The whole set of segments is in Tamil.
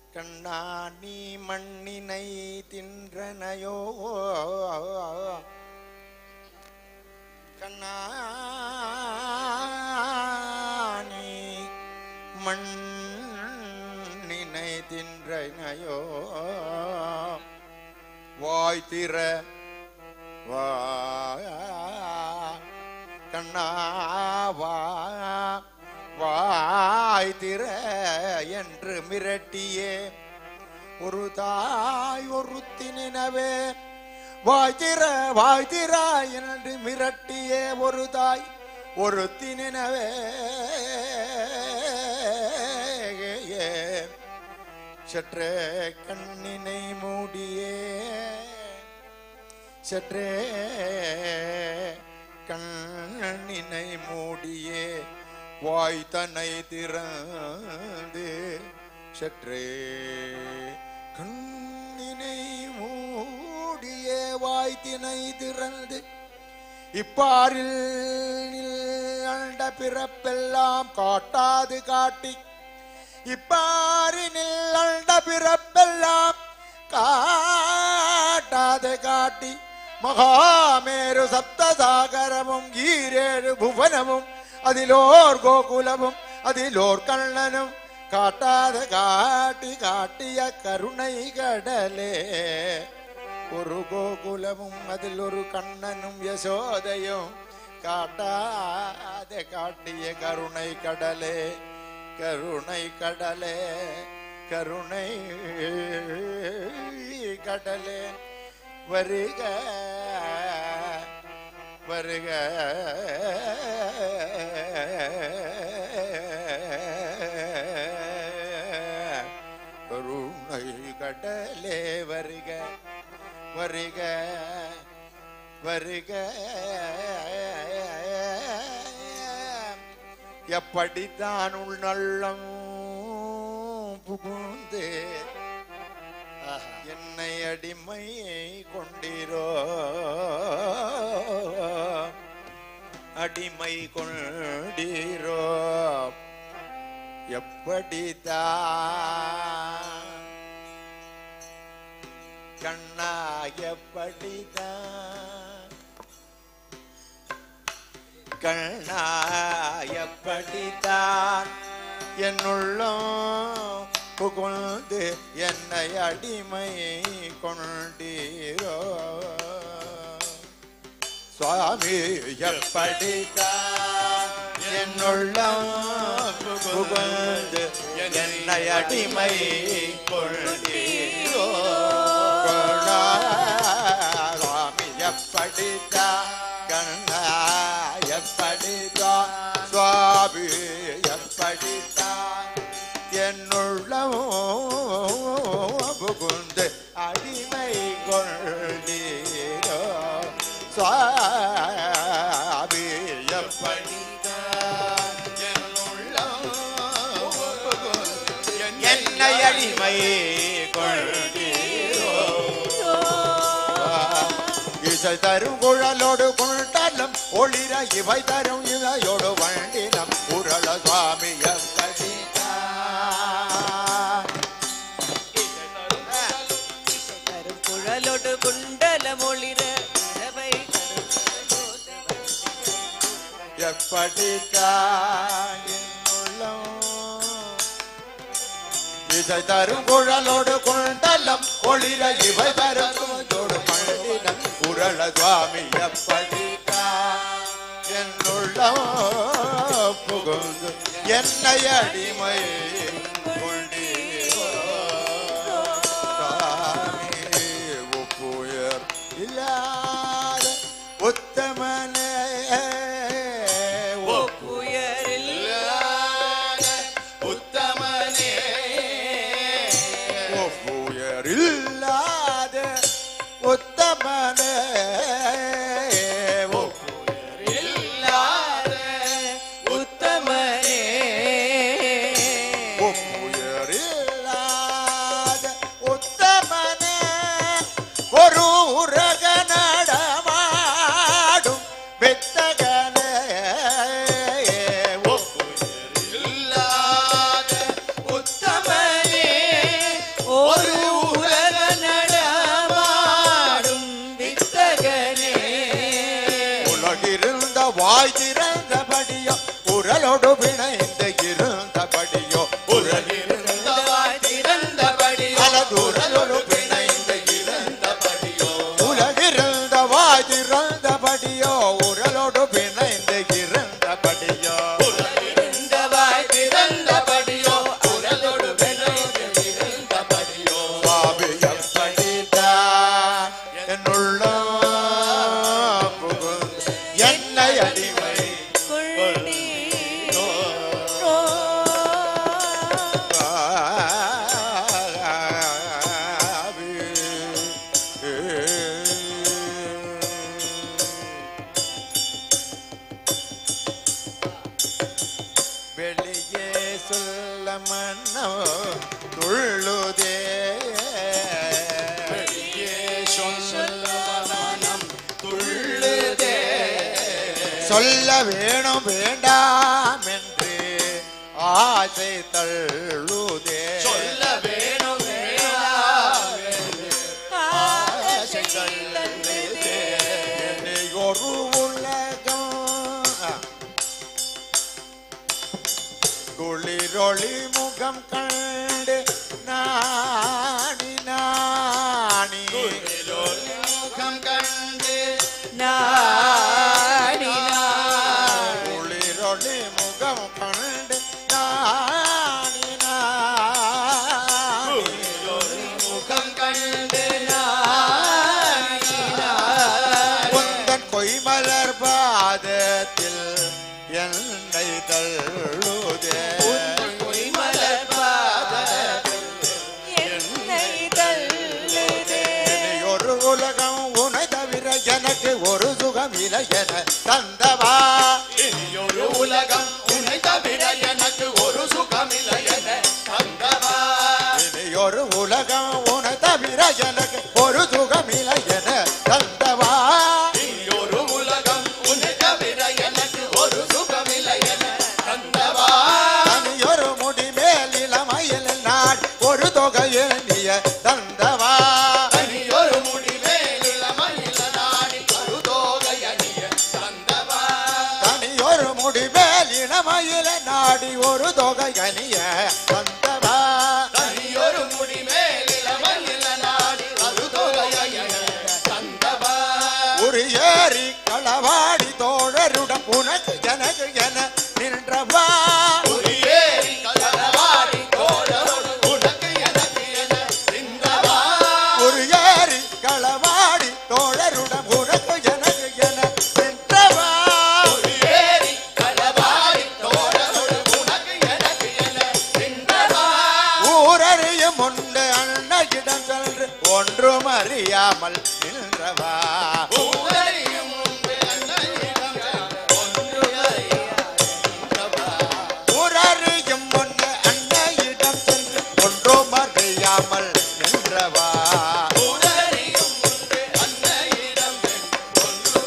கண்ணா நீ மண்ணினை தின்றனையோ கண்ணா நீ மண்ணினை தின்றனையோ வாய் திற வா கண்ணா வா வாய் திற என்று மிரட்டியே ஒரு தாய் ஒருத்தி நினவே வாய் திற வாய் திற என்று மிரட்டியே ஒரு தாய் ஒருத்தி நினவே சற்றே கண்ணினை மூடியே சற்றே கண்ணினை மூடியே வாய் தன்னை திறந்து சற்றே கண்ணினை மூடியே வாய் தினை திறந்து இப்பாரில் அண்ட பிறப்பெல்லாம் காட்டாது காட்டி இப்பாரினில் அண்ட பிறப்பெல்லாம் காட்டாது காட்டி மகாமேரு சப்தசாகரமும் ஈரேழு புவனமும் அதிலோர் கோகுலமும் அதிலோர் கண்ணனும் காட்டாத காட்டி காட்டிய கருணை கடலே ஒரு கோகுலமும் அதில் ஒரு கண்ணனும் யசோதையும் காட்டாத காட்டிய கருணை கடலே கருணை கடலே கருணை கடலே வருக வருக கருணை கடலே வருக வருக வருக எப்படித்தான் உள் நல்லம் புகுந்து என்னை அடிமை கொண்டீரோ அடிமை கொண்டீரோ எப்படித்தான் கண்ணா எப்படிதான் கண்ணா எப்படித்தான் என்னுள்ளம் புகுந்து என்னை அடிமை கொண்டீரோ சுவாமி எப்படித்தான் என்னுள்ளம் புகுந்து என்னை அடிமை கொண்டீரோ கண்ணா, சுவாமி எப்படித்தான் கண்ணா எப்படித்தான் சுவாமி எப்படித்தான் என்னுள்ளம் புகுந்து அடிமை கொண்டீரோ சுவாமி எப்படித்தான் என்னுள்ளம் புகுந்து என்னை அடிமை கொண்டீரோ இசை தரும் குழலோடு குண்டலம் ஒளிர இவை தரும் இவையோடு வண்டினம் உரள சுவாமி தரும் குழலொடு குண்டலம் ஒளிர இரவை எப்படித்தான் உள்ளம் இசை தரும் குழலோடு குண்டலம் ஒளிர இவை தரும் ஜோடு வண்டினம் உரள சுவாமி எப்படித்தான் என்னுள்ளம் புகுந்து என்னை அடிமை கொண்டீரோ சாமி ஒப்புயர் இல்லாத உத்தமனே உயரில் இல்லாத உத்தமனே ஒப்புயர் இல்லாத உத்தமனே ஒப்புயர் இல்லாத உத்தமனே ஒப்புயரில்லாத உத்தமனே ஒரு உரக நடமாடும் வித்தகனே ஒப்புயரில்லாத உத்தமனே துள்ளுதே சொல்ல வேணும் வேண்டாம் என்று ஆசை தள்ளுதே சொல்ல வேணும் வேண்டாம் ஆசை தள்ளுதே. என்னை ஒரு உலகம் ஆ. குளிரொளி முகம் கண்டு நாணி நாணி முகம் கண்டு நாடி நாடி குளிரொளி முகம் கண்டு நாணி நாணி முகம் கண்டு குந்தன் கொய்மலர் பாதத்தில் என்னை தள்ளுதே பொய்மலர் பாதத்தில் என்னை தள்ளுதே. இனி ஒரு உலகம் உனை தவிர எனக்கு ஒரு சுகம் இல்லை என தந்தவா இனியொரு உலகம் உன்னை தவிர எனக்கு ஒரு சுகமில்லை என தந்தவா இனி ஒரு உலகம் உனை தவிர எனக்கு ஒரு சுகம் இல்லை என தந்தவா இனியொரு உலகம் உன்னை தவிர எனக்கு ஒரு சுகமில்லை என தந்தவா தனியொரு முடி மேல் இளமையில் நாள் ஒரு தொகையில் நீய தந்தவா தனியொரு முடிவேல் இளமயில நாடி கருதோகை அணிய தந்தவா தனியொரு முடி மேல் இளமையில் நாடி ஒரு தொகை கனிய தந்தவா தனியொரு முடிவேல் இளமயில நாடி கருதோகை அணிய தந்தவா ஒரு ஏறி களவாடி தோழருடன் உனக்கு எனக்கு என நின்றவா குறியேறி கலவாடி தோழரோடு உனக்கு எனக்கு என நின்றவா ஒரு ஏறி களவாடி தோழருடன் உனக்கு எனக்கு என நின்றவா குறியேறி கலவாடி தோழரோடு உனக்கு எனக்கு என நின்றவா ஊரறியும் உண்டு அண்ணகிடம் சென்று ஒன்றும் அறியாமல் நின்றவா ஊரறியும் முன்பு அன்னையிடம் ஒன்று அறியாதவா. ஊரறியும் உண்டு அண்ணகிடம் சென்று ஒன்றும் அறியாமல் நின்றவா ஊரறியும் முன்பு அன்னையிடம் ஒன்று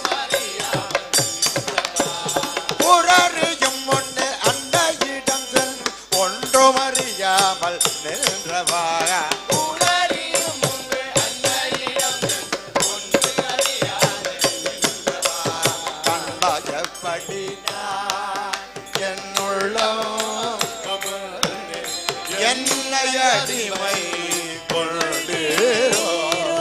அறியாதவா. ஊரறியும் உண்டு அண்ணகிடம் சென்று ஒன்றும் அறியாமல் நின்றவா ஊரறியும் முன்பு அன்னையிடம் ஒன்று அறியாதவா. கண்பாயப்படி நான் என்னுள்ளம் என்னை அடிமை கொண்டீரோ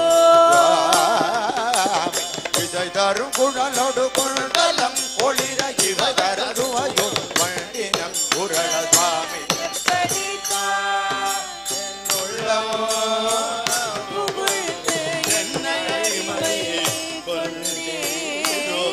இதை தரும் குழலோடு குண்டலம் ஒளிர இவை தருவையோ வண்டினம் குரல சுவாமி புகழ்ந்து என்னை அடிமை கொண்டீரோ.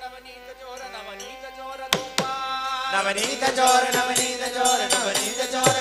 நவநீத ஜோர நவநீத ஜோர நவநீத ஜோர